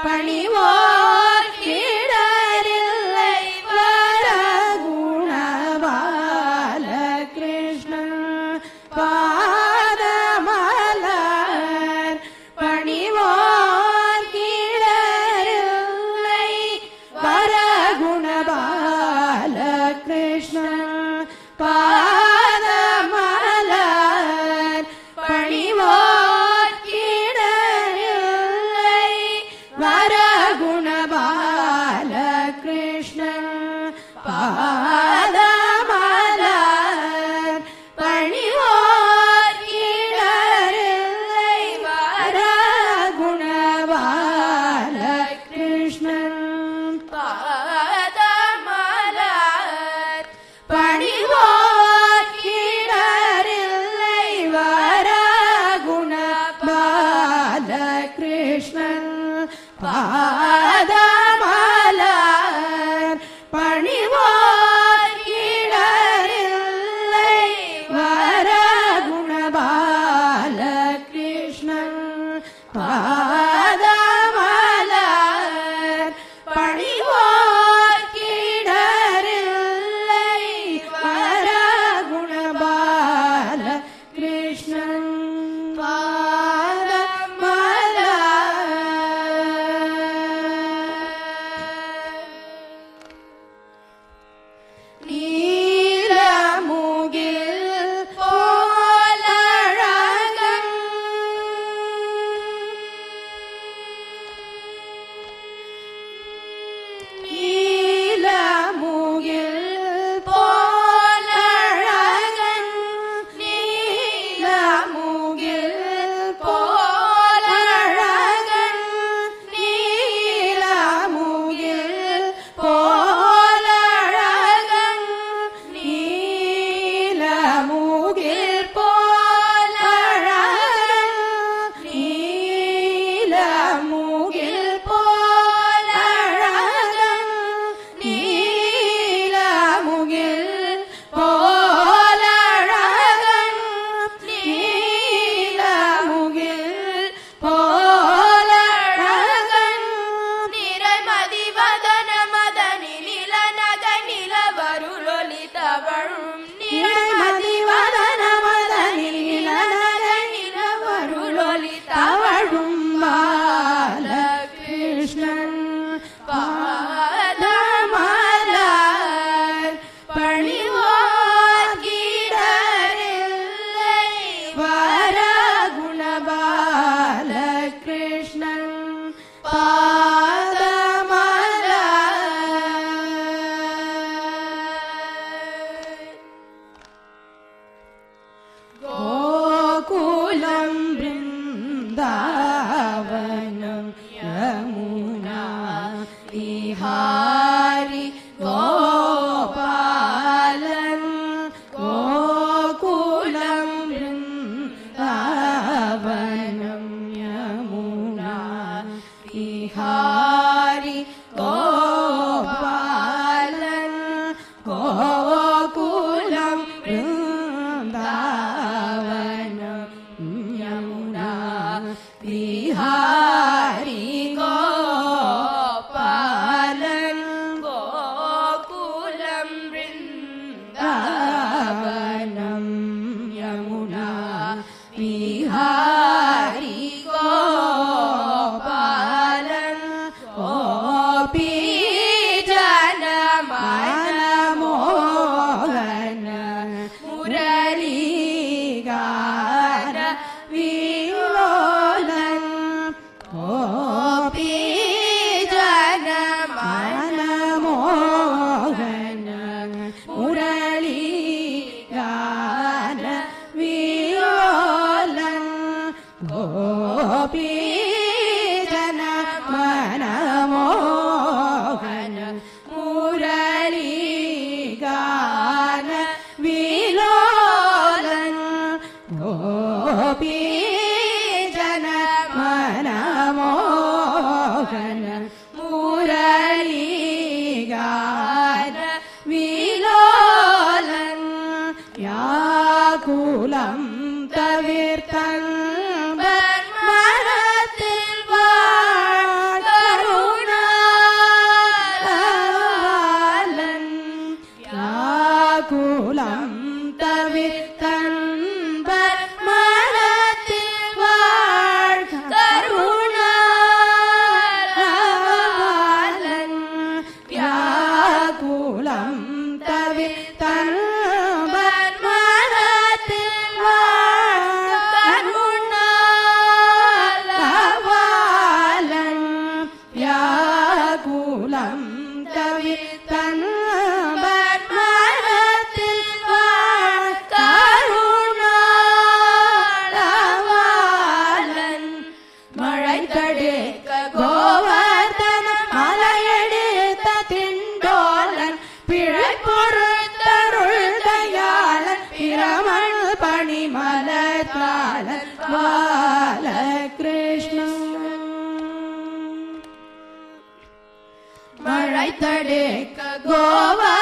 பணிவோர் இடரில்லை வரகுணபால கிருஷ்ணன் பாதமலர் பணிவோர் இடரில்லை வரகுணபால கிருஷ்ணன் பாதமலர் பணிவோர் இடரில்லை வரகுணபால கிருஷ்ணன் பாதமலர் பணிவோர் இடரில்லை வரகுணபால கிருஷ்ணன் பாதமலர் பணிவோர் இடரில்லை வரகுணபால கிருஷ்ணன் பாதமலர் பணிவோர் இடரில்லை வரகுணபால கிருஷ்ணன் பாதமலர் பணிவோர் இடரில்லை வரகுணபால கிருஷ்ணன் பாதமலர் நீலமுகில் போலழகன் நீலமுகில் போலழகன் நீலமுகில் போலழகன் நீலமுகில் போலழகன் நீலமுகில் போலழகன் நீலமுகில் போலழகன் நீலமுகில் போலழகன் நீலமுகில் போலழகன் நிறைமதி வதன மதனில் இளநக நிலவருளொலி தவழும் நிறைமதி வதன மதனில் இளநகனிலவருளொலி தவழும் பால கிருஷ்ணன் பாதமலர் பணிவோர் கிடரில்லை வரகுணபால கிருஷ்ணன் பாதமலர் கோகுலம் பிருந்தாவனம் யமுனா விஹாரி கோபாலன் கோகுலம் பிருந்தாவனம் யமுனா விஹாரி கோபாலன் கோகுலம் பிருந்தாவனம் யமுனா விஹாரி கோபாலன் கோகுலம் தாவனம் யமுனா விஹாரி கோபாலன் கோபி ஜனமன மோகன முரளிகார விலோலன் கோபி ஜனமன மோகன முரளிகார விலோலன் கோபி ஜனமன மோகன அழைத்தடுக்க கோவா